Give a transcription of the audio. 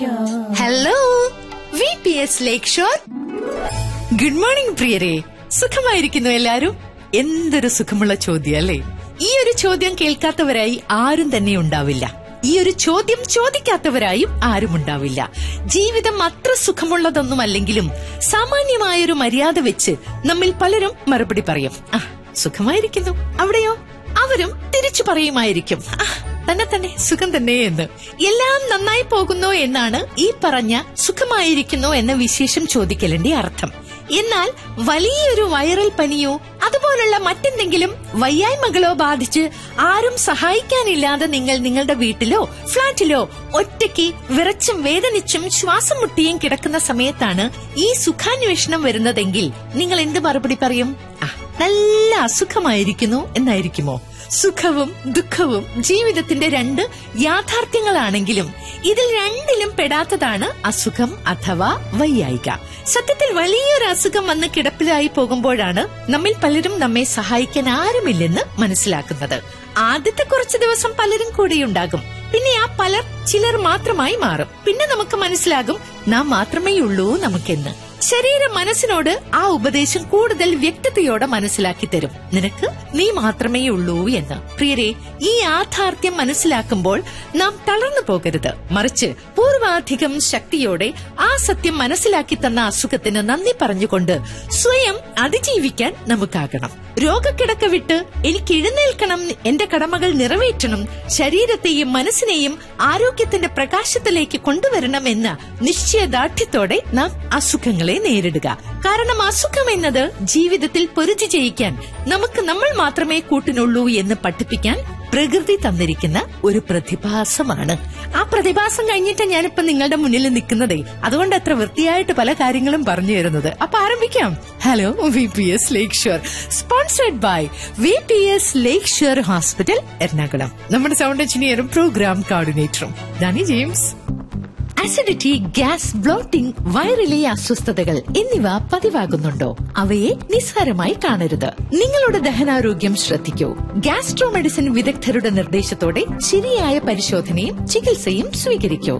hello V P S Lakeshore good morning പ്രിയരെ സുഖമായിരിക്കുന്നു എല്ലാരും എന്തൊരു സുഖമുള്ള ചോദ്യം അല്ലേ ഈ ഒരു ചോദ്യം കേൾക്കാത്തവരായി ആരും തന്നെ ഉണ്ടാവില്ല ഈ ഒരു ചോദ്യം ചോദിക്കാത്തവരായും ആരും ഉണ്ടാവില്ല ജീവിതം അത്ര സുഖമുള്ളതൊന്നുമല്ലെങ്കിലും സാമാന്യമായൊരു മര്യാദ വെച്ച് നമ്മിൽ പലരും മറുപടി പറയും ആ സുഖമായിരിക്കുന്നു അവിടെയോ അവരും തിരിച്ചു പറയുമായിരിക്കും ആ തന്നെ തന്നെ സുഖം തന്നെ എന്ന് എല്ലാം നന്നായി പോകുന്നു എന്നാണ് ഈ പറഞ്ഞ സുഖമായിരിക്കുന്നു എന്ന വിശേഷം ചോദിക്കലിന്റെ അർത്ഥം എന്നാൽ വലിയൊരു വൈറൽ പനിയോ അതുപോലുള്ള മറ്റെന്തെങ്കിലും വയ്യായ്മകളോ ബാധിച്ച് ആരും സഹായിക്കാനില്ലാതെ നിങ്ങൾ നിങ്ങളുടെ വീട്ടിലോ ഫ്ളാറ്റിലോ ഒറ്റയ്ക്ക് വിറച്ചും വേദനിച്ചും ശ്വാസം മുട്ടിയും കിടക്കുന്ന സമയത്താണ് ഈ സുഖാന്വേഷണം വരുന്നതെങ്കിൽ നിങ്ങൾ എന്ത് മറുപടി പറയും ആ നല്ല അസുഖമായിരിക്കുന്നു എന്നായിരിക്കുമോ സുഖവും ദുഃഖവും ജീവിതത്തിന്റെ രണ്ട് യാഥാർത്ഥ്യങ്ങളാണെങ്കിലും ഇതിൽ രണ്ടിലും പെടാത്തതാണ് അസുഖം അഥവാ വയ്യായിക സത്യത്തിൽ വലിയൊരു അസുഖം വന്ന് കിടപ്പിലായി പോകുമ്പോഴാണ് നമ്മിൽ പലരും നമ്മെ സഹായിക്കാൻ ആരുമില്ലെന്ന് മനസ്സിലാക്കുന്നത് ആദ്യത്തെ കുറച്ച് ദിവസം പലരും കൂടെയുണ്ടാകും പിന്നെ ആ പലർ ചിലർ മാത്രമായി മാറും പിന്നെ നമുക്ക് മനസ്സിലാകും നാം മാത്രമേ ഉള്ളൂ നമുക്കെന്ന് ശരീരം മനസ്സിനോട് ആ ഉപദേശം കൂടുതൽ വ്യക്തതയോടെ മനസ്സിലാക്കി തരും നിനക്ക് നീ മാത്രമേ ഉള്ളൂ എന്ന് പ്രിയരെ ഈ യാഥാർത്ഥ്യം മനസ്സിലാക്കുമ്പോൾ നാം തളർന്നു പോകരുത് മറിച്ച് പൂർവാധികം ശക്തിയോടെ ആ സത്യം മനസ്സിലാക്കി തന്ന അസുഖത്തിന് നന്ദി പറഞ്ഞുകൊണ്ട് സ്വയം അതിജീവിക്കാൻ നമുക്കാകണം രോഗക്കിടക്ക വിട്ട് എനിക്ക് എഴുന്നേൽക്കണം എന്റെ കടമകൾ നിറവേറ്റണം ശരീരത്തെയും മനസ്സിനെയും ആരോഗ്യത്തിന്റെ പ്രകാശത്തിലേക്ക് കൊണ്ടുവരണം എന്ന നിശ്ചയദാർഢ്യത്തോടെ നാം അസുഖങ്ങളെ നേരിടുക കാരണം അസുഖം എന്നത് ജീവിതത്തിൽ പൊരുതി ജയിക്കാൻ നമുക്ക് നമ്മൾ മാത്രമേ കൂട്ടിനുള്ളൂ എന്ന് പഠിപ്പിക്കാൻ പ്രകൃതി തന്നിരിക്കുന്ന ഒരു പ്രതിഭാസമാണ് ആ പ്രതിഭാസം കഴിഞ്ഞിട്ട് ഞാനിപ്പോ നിങ്ങളുടെ മുന്നിൽ നിൽക്കുന്നതേ അതുകൊണ്ട് അത്ര വൃത്തിയായിട്ട് പല കാര്യങ്ങളും പറഞ്ഞു തരുന്നത് അപ്പൊ ആരംഭിക്കാം hello V P S Lakeshore sponsored by V P S Lakeshore hospital Ernakulam നമ്മുടെ സൗണ്ട് എഞ്ചിനീയറും പ്രോഗ്രാം കോർഡിനേറ്ററും Danny James acidity gas bloating വയറിലെ അസ്വസ്ഥതകൾ എന്നിവ പതിവാകുന്നുണ്ടോ അവയെ നിസ്സാരമായി കാണരുത് നിങ്ങളുടെ ദഹനാരോഗ്യം ശ്രദ്ധിക്കൂ ഗ്യാസ്ട്രോ മെഡിസിൻ വിദഗ്ധരുടെ നിർദ്ദേശത്തോടെ ശരിയായ പരിശോധനയും ചികിത്സയും സ്വീകരിക്കൂ